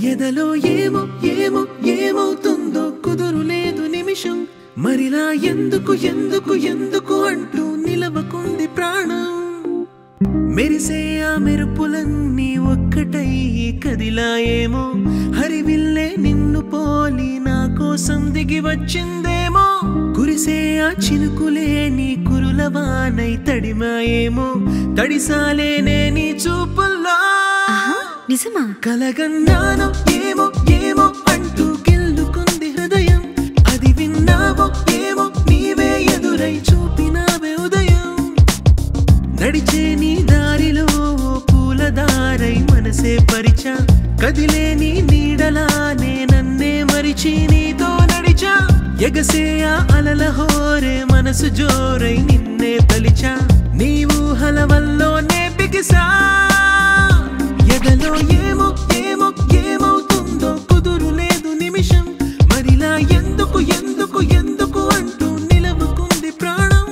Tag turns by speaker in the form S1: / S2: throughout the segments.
S1: ఎదలో ఏమో ఏమో ఏమవుతుందో కుదురు లేదు నిమిషం మరిలా ఎందుకు ఎందుకు ఎందుకు అంటూ నిలవకుంది ప్రాణం మెరిసే ఆ మెరుపులన్నీ ఒక్కటై కదిలా ఏమో హరివిల్లే నిన్ను పోలి నా కోసం దిగి వచ్చిందేమో కురిసే ఆ చినుకులే నీ కురులవానై తడిమాయేమో తడిసాలేనే నీ చూపుల్లో
S2: ఆహా నిజమా
S1: కలగన్నాను ఏమో ఏమో అంటూ గెల్లుకుంది హృదయం అది విన్నావో ఏమో నీవే ఎదురై చూపినావే ఉదయం నడిచే నీ దారిలో ఓ పూలదారై మనసే పరిచా కదిలే నీ నీడలానే నన్నే మరిచి నీతో నడిచా ఎగసే ఆ అలల హోరే మనసు జోరై నిన్నే తలిచా నీ ఊహల వల్లోనే బిగిసా ఎదలో ఏమో ఏమో ఏమవుతుందో కుదురు లేదు నిమిషం మరిలా ఎందుకు ఎందుకు ఎందుకు అంటూ నిలవకుంది ప్రాణం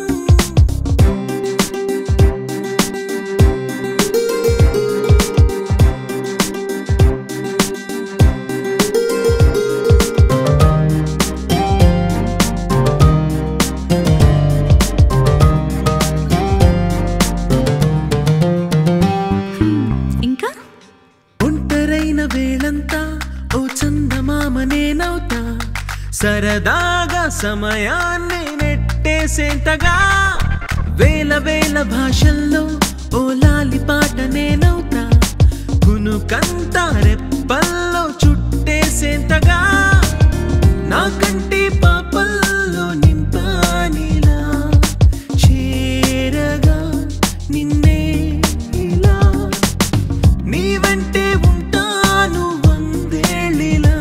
S2: ఇంకా
S1: ఒంటరైన వేళంతా ఓ చందమామ నేనవుతా సరదాగా సమయాన్ని నెట్టేసేంతగా వేల వేల భాషల్లో ఓ లాలి పాట నేనవుతా కునుకంత రెప్పల్లో చుట్టేసేంతగా నా కంటి పాపల్లో నింపానిలా చేరగా నిన్నే ఇలా నీ వెంటే ఉంటాను వందేళ్ళిలా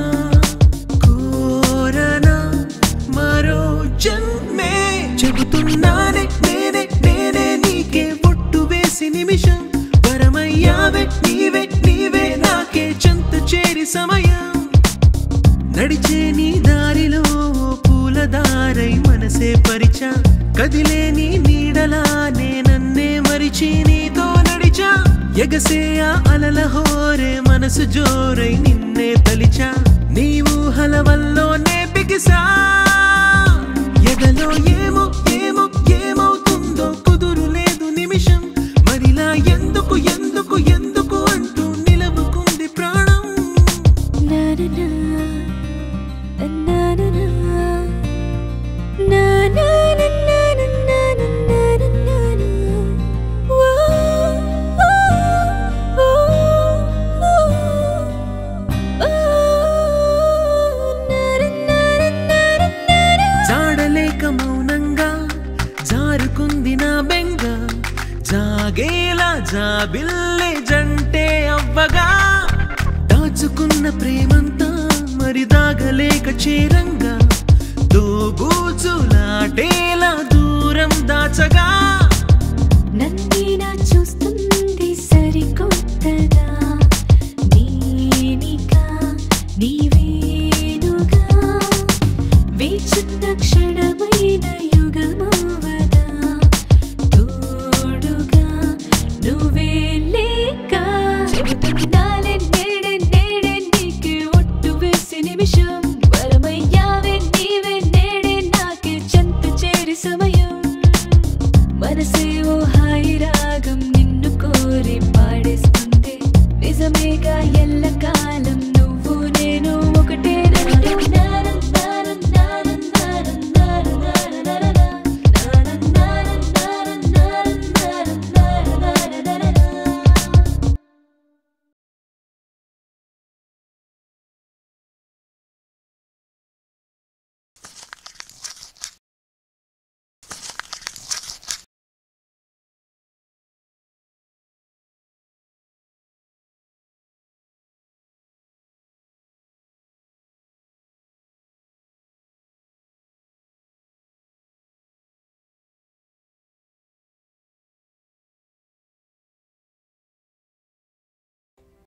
S1: కోరనా మరో జన్మే చెబుతున్నానే నేనే నేనే నీకే పొట్టు వేసి నిమిషం పరమయ్యావే నీవే నీవే నాకే చెంత చేరి సమయం నడిచే నీ దారిలో ఓ పూలదారై మనసే పరిచా కదిలే నీ నీడలానే నన్నే మరిచి నీతో నడిచా ఎగసే ఆ అలల హోరే మనసు జోరై నిన్నే తలిచా నీ ఊహల వల్లోనే బిగిసా ఎదలో ఏమో ఏమో ఏమవుతుందో కుదురు లేదు నిమిషం మరిలా ఎందుకు ఎందుకు ఎందుకు అంటూ నిలవకుంది ప్రాణం జాడలేక మౌనంగా జారుకుంది నా బెంగ జాగేలా జాబిల్లే జంటే అవ్వగా దాచుకున్న ప్రేమంతా మరి దాగలేక చేరంగా దోబూచులాటేలా దూరం దాచగా
S2: నన్నేనా చూస్తుంది సరికొత్తగా నేనికా నీవేనుగా వేచున్న క్షణమైన యుగమవగా తోడుగా నువ్వే లేక చెబుతున్నాలే నేడే నేడే నీకే ఒట్టు వేసి నిమిషం వరమయ్యావే నీవే నేడే నాకే చెంత చేరి సమయం మనసే ఓ హాయి రాగం నిన్ను కోరి పాడేస్తుంది నిజమేగా ఎల్లకాలం నువ్వు నేను ఒకటే రంటున్నా